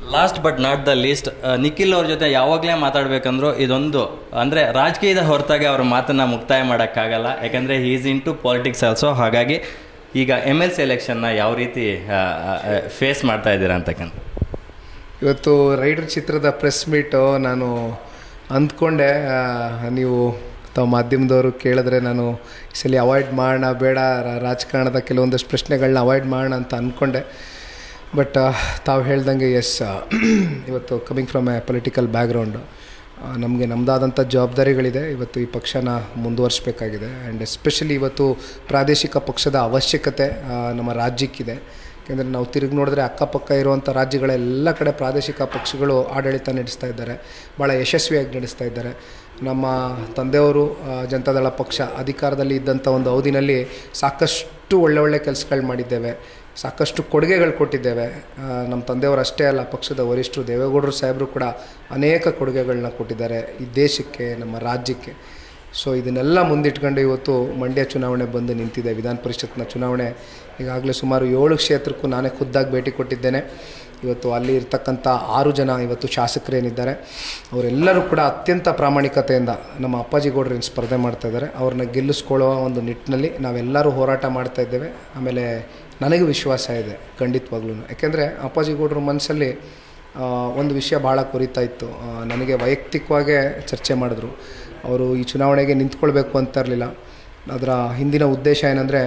last but not the least Nikhil ಅವ್ರ ಜೊತೆ ಯಾವಾಗಲೇ ಮಾತಾಡಬೇಕಂದ್ರೂ ಇದೊಂದು ಅಂದರೆ ರಾಜಕೀಯದ ಹೊರತಾಗಿ ಅವ್ರ ಮಾತನ್ನು ಮುಕ್ತಾಯ ಮಾಡೋಕ್ಕಾಗಲ್ಲ ಯಾಕಂದರೆ is into politics also ಹಾಗಾಗಿ ಈಗ ಎಮ್ ಎಲ್ ಸಿ ಎಲೆಕ್ಷನ್ನ ಯಾವ ರೀತಿ ಫೇಸ್ ಮಾಡ್ತಾ ಇದ್ದೀರಾ ಅಂತಕ್ಕಂಥ ಇವತ್ತು ರೈಡರ್ ಚಿತ್ರದ ಪ್ರೆಸ್ ಮೀಟು ನಾನು ಅಂದ್ಕೊಂಡೆ ಆ, ನೀವು ತಾವು ಮಾಧ್ಯಮದವರು ಕೇಳಿದ್ರೆ ನಾನು ಈ ಸಲ ಅವಾಯ್ಡ್ ಮಾಡೋಣ ಬೇಡ ರಾ- ರಾಜಕಾರಣದ ಕೆಲವೊಂದಷ್ಟು ಪ್ರಶ್ನೆಗಳನ್ನ ಅವಾಯ್ಡ್ ಮಾಡೋಣ ಅಂತ ಅಂದ್ಕೊಂಡೆ ಬಟ್ ತಾವು ಹೇಳ್ದಂಗೆ ಎಸ್ ಇವತ್ತು coming from a political background ನಮಗೆ ನಮ್ಮದಾದಂಥ ಜವಾಬ್ದಾರಿಗಳಿದೆ ಇವತ್ತು ಈ ಪಕ್ಷನ ಮುಂದುವರಿಸಬೇಕಾಗಿದೆ ಆ್ಯಂಡ್ ಎಸ್ಪೆಷಲಿ ಇವತ್ತು ಪ್ರಾದೇಶಿಕ ಪಕ್ಷದ ಅವಶ್ಯಕತೆ ಆ, ನಮ್ಮ ರಾಜ್ಯಕ್ಕಿದೆ ಯಾಕೆಂದರೆ ನಾವು ತಿರುಗಿ ನೋಡಿದ್ರೆ ಅಕ್ಕಪಕ್ಕ ಇರುವಂಥ ರಾಜ್ಯಗಳ ಎಲ್ಲ ಕಡೆ ಪ್ರಾದೇಶಿಕ ಪಕ್ಷಗಳು ಆಡಳಿತ ನಡೆಸ್ತಾ ಇದ್ದಾರೆ ಭಾಳ ಯಶಸ್ವಿಯಾಗಿ ನಡೆಸ್ತಾ ಇದ್ದಾರೆ ನಮ್ಮ ತಂದೆಯವರು ಆ, ಜನತಾದಳ ಪಕ್ಷ ಅಧಿಕಾರದಲ್ಲಿ ಇದ್ದಂಥ ಒಂದು ಅವಧಿನಲ್ಲಿ ಸಾಕಷ್ಟು ಒಳ್ಳೆ ಒಳ್ಳೆ ಕೆಲಸಗಳು ಮಾಡಿದ್ದೇವೆ ಸಾಕಷ್ಟು ಕೊಡುಗೆಗಳು ಕೊಟ್ಟಿದ್ದೇವೆ ಆ, ನಮ್ಮ ತಂದೆಯವರು ಅಷ್ಟೇ ಅಲ್ಲ ಪಕ್ಷದ ವರಿಷ್ಠರು ದೇವೇಗೌಡರು ಸಾಹೇಬರು ಕೂಡ ಅನೇಕ ಕೊಡುಗೆಗಳನ್ನ ಕೊಟ್ಟಿದ್ದಾರೆ ಈ ದೇಶಕ್ಕೆ ನಮ್ಮ ರಾಜ್ಯಕ್ಕೆ ಸೊ ಇದನ್ನೆಲ್ಲ ಮುಂದಿಟ್ಕೊಂಡು ಇವತ್ತು ಮಂಡ್ಯ ಚುನಾವಣೆ ಬಂದು ನಿಂತಿದೆ ವಿಧಾನ ಪರಿಷತ್ನ ಚುನಾವಣೆ ಈಗಾಗಲೇ ಸುಮಾರು ಏಳು ಕ್ಷೇತ್ರಕ್ಕೂ ನಾನೇ ಖುದ್ದಾಗಿ ಭೇಟಿ ಕೊಟ್ಟಿದ್ದೇನೆ ಇವತ್ತು ಅಲ್ಲಿ ಇರ್ತಕ್ಕಂಥ ಆರು ಜನ ಇವತ್ತು ಶಾಸಕರೇನಿದ್ದಾರೆ ಅವರೆಲ್ಲರೂ ಕೂಡ ಅತ್ಯಂತ ಪ್ರಾಮಾಣಿಕತೆಯಿಂದ ನಮ್ಮ ಅಪ್ಪಾಜಿ ಗೌಡರು ಏನು ಸ್ಪರ್ಧೆ ಮಾಡ್ತಾ ಇದ್ದಾರೆ ಅವ್ರನ್ನ ಗೆಲ್ಲಿಸ್ಕೊಳ್ಳೋ ಒಂದು ನಿಟ್ಟಿನಲ್ಲಿ ನಾವೆಲ್ಲರೂ ಹೋರಾಟ ಮಾಡ್ತಾ ಇದ್ದೇವೆ ಆಮೇಲೆ ನನಗೆ ವಿಶ್ವಾಸ ಇದೆ ಖಂಡಿತವಾಗ್ಲೂ ಯಾಕೆಂದರೆ ಅಪ್ಪಾಜಿ ಗೌಡ್ರ ಮನಸ್ಸಲ್ಲಿ ಆ, ಒಂದು ವಿಷಯ ಭಾಳ ಕೊರಿತಾ ಇತ್ತು ಆ, ನನಗೆ ವೈಯಕ್ತಿಕವಾಗೇ ಚರ್ಚೆ ಮಾಡಿದ್ರು ಅವರು ಈ ಚುನಾವಣೆಗೆ ನಿಂತ್ಕೊಳ್ಬೇಕು ಅಂತ ಇರಲಿಲ್ಲ ಅದರ ಹಿಂದಿನ ಉದ್ದೇಶ ಏನಂದರೆ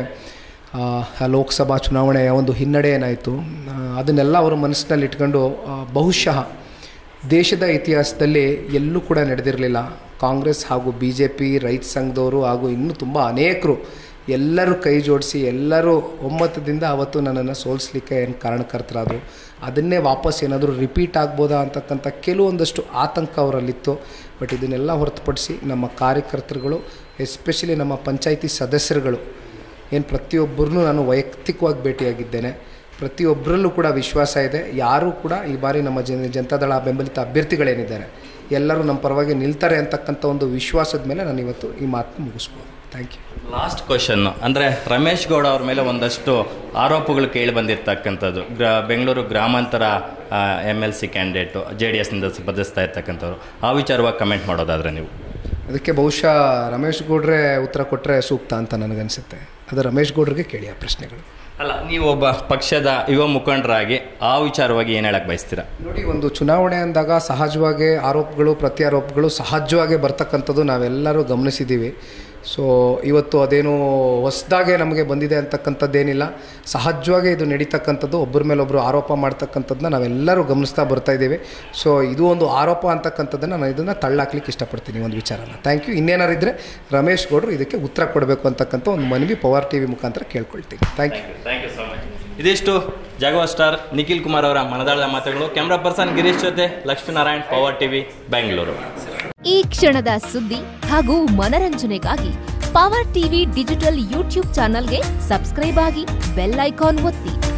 ಲೋಕಸಭಾ ಚುನಾವಣೆಯ ಒಂದು ಹಿನ್ನಡೆ ಏನಾಯಿತು ಆ, ಅದನ್ನೆಲ್ಲ ಅವರು ಮನಸ್ಸಿನಲ್ಲಿ ಇಟ್ಕೊಂಡು ಆ, ಬಹುಶಃ ದೇಶದ ಇತಿಹಾಸದಲ್ಲಿ ಎಲ್ಲೂ ಕೂಡ ನಡೆದಿರಲಿಲ್ಲ ಕಾಂಗ್ರೆಸ್ ಹಾಗೂ ಬಿ ಜೆ ಪಿ ರೈತ ಸಂಘದವರು ಹಾಗೂ ಇನ್ನೂ ತುಂಬ ಅನೇಕರು ಎಲ್ಲರೂ ಕೈ ಜೋಡಿಸಿ ಎಲ್ಲರೂ ಒಮ್ಮತದಿಂದ ಅವತ್ತು ನನ್ನನ್ನು ಸೋಲಿಸ್ಲಿಕ್ಕೆ ಏನು ಕಾರಣಕರ್ತರಾದರು ಅದನ್ನೇ ವಾಪಸ್ ಏನಾದರೂ ರಿಪೀಟ್ ಆಗ್ಬೋದಾ ಅಂತಕ್ಕಂಥ ಕೆಲವೊಂದಷ್ಟು ಆತಂಕ ಅವರಲ್ಲಿತ್ತು ಬಟ್ ಇದನ್ನೆಲ್ಲ ಹೊರತುಪಡಿಸಿ ನಮ್ಮ ಕಾರ್ಯಕರ್ತರುಗಳು ಎಸ್ಪೆಷಲಿ ನಮ್ಮ ಪಂಚಾಯಿತಿ ಸದಸ್ಯರುಗಳು ಏನು ಪ್ರತಿಯೊಬ್ಬರನ್ನೂ ನಾನು ವೈಯಕ್ತಿಕವಾಗಿ ಭೇಟಿಯಾಗಿದ್ದೇನೆ ಪ್ರತಿಯೊಬ್ಬರಲ್ಲೂ ಕೂಡ ವಿಶ್ವಾಸ ಇದೆ ಯಾರೂ ಕೂಡ ಈ ಬಾರಿ ನಮ್ಮ ಜನ ಜನತಾದಳ ಬೆಂಬಲಿತ ಅಭ್ಯರ್ಥಿಗಳೇನಿದ್ದಾರೆ ಎಲ್ಲರೂ ನಮ್ಮ ಪರವಾಗಿ ನಿಲ್ತಾರೆ ಅಂತಕ್ಕಂಥ ಒಂದು ವಿಶ್ವಾಸದ ಮೇಲೆ ನಾನು ಇವತ್ತು ಈ ಮಾತನ್ನು ಮುಗಿಸ್ಬೋದು ಥ್ಯಾಂಕ್ ಯು ಲಾಸ್ಟ್ ಕ್ವಶನ್ ಅಂದರೆ ರಮೇಶ್ ಗೌಡ ಅವ್ರ ಮೇಲೆ ಒಂದಷ್ಟು ಆರೋಪಗಳು ಕೇಳಿ ಬಂದಿರತಕ್ಕಂಥದ್ದು ಗ್ರ ಬೆಂಗಳೂರು ಗ್ರಾಮಾಂತರ M L C candidate J D ಎಸ್ನಿಂದ ಸ್ಪರ್ಧಿಸ್ತಾ ಇರ್ತಕ್ಕಂಥವ್ರು ಆ ವಿಚಾರವಾಗಿ ಕಮೆಂಟ್ ಮಾಡೋದಾದರೆ ನೀವು ಅದಕ್ಕೆ ಬಹುಶಃ ರಮೇಶ್ ಗೌಡ್ರೆ ಉತ್ತರ ಕೊಟ್ಟರೆ ಸೂಕ್ತ ಅಂತ ನನಗನ್ಸುತ್ತೆ ಅದು ರಮೇಶ್ ಗೌಡ್ರಿಗೆ ಕೇಳಿ ಆ ಪ್ರಶ್ನೆಗಳು ಅಲ್ಲ ನೀವು ಒಬ್ಬ ಪಕ್ಷದ ಯುವ ಮುಖಂಡರಾಗಿ ಆ ವಿಚಾರವಾಗಿ ಏನು ಹೇಳಕ್ಕೆ ಬಯಸ್ತೀರಾ ನೋಡಿ ಒಂದು ಚುನಾವಣೆ ಅಂದಾಗ ಸಹಜವಾಗಿ ಆರೋಪಗಳು ಪ್ರತ್ಯಾರೋಪಗಳು ಸಹಜವಾಗಿ ಬರ್ತಕ್ಕಂಥದ್ದು ನಾವೆಲ್ಲರೂ ಗಮನಿಸಿದ್ದೀವಿ ಸೊ ಇವತ್ತು ಅದೇನು ಹೊಸದಾಗೆ ನಮಗೆ ಬಂದಿದೆ ಅಂತಕ್ಕಂಥದ್ದೇನಿಲ್ಲ ಸಹಜವಾಗಿ ಇದು ನಡೀತಕ್ಕಂಥದ್ದು ಒಬ್ಬರ ಮೇಲೊಬ್ಬರು ಆರೋಪ ಮಾಡ್ತಕ್ಕಂಥದ್ದನ್ನ ನಾವೆಲ್ಲರೂ ಗಮನಿಸ್ತಾ ಬರ್ತಾ ಇದ್ದೀವಿ ಸೊ ಇದು ಒಂದು ಆರೋಪ ಅಂತಕ್ಕಂಥದ್ದನ್ನು ನಾನು ಇದನ್ನು ತಳ್ಳಾಕ್ಲಿಕ್ಕೆ ಇಷ್ಟಪಡ್ತೀನಿ ಒಂದು ವಿಚಾರನ ಥ್ಯಾಂಕ್ ಯು ಇನ್ನೇನಾರು ಇದ್ದರೆ ರಮೇಶ್ ಗೌಡರು ಇದಕ್ಕೆ ಉತ್ತರ ಕೊಡಬೇಕು ಅಂತಕ್ಕಂಥ ಒಂದು ಮನವಿ ಪವರ್ ಟಿ ವಿ ಮುಖಾಂತರ ಕೇಳ್ಕೊಳ್ತೀನಿ thank you thank you so much ಇದಿಷ್ಟು ಜಾಗವ ಸ್ಟಾರ್ ನಿಖಿಲ್ ಕುಮಾರ್ ಅವರ ಮನದಾಳದ ಮಾತುಗಳು ಕ್ಯಾಮ್ರಾ ಪರ್ಸನ್ ಗಿರೀಶ್ ಜೊತೆ ಲಕ್ಷ್ಮೀನಾರಾಯಣ್ ಪವರ್ ಟಿವಿ ಬೆಂಗಳೂರು ಈ ಕ್ಷಣದ ಸುದ್ದಿ ಹಾಗೂ ಮನರಂಜನೆಗಾಗಿ ಪವರ್ ಟಿವಿ ಡಿಜಿಟಲ್ ಯೂಟ್ಯೂಬ್ ಚಾನಲ್ಗೆ ಸಬ್ಸ್ಕ್ರೈಬ್ ಆಗಿ ಬೆಲ್ ಐಕಾನ್ ಒತ್ತಿ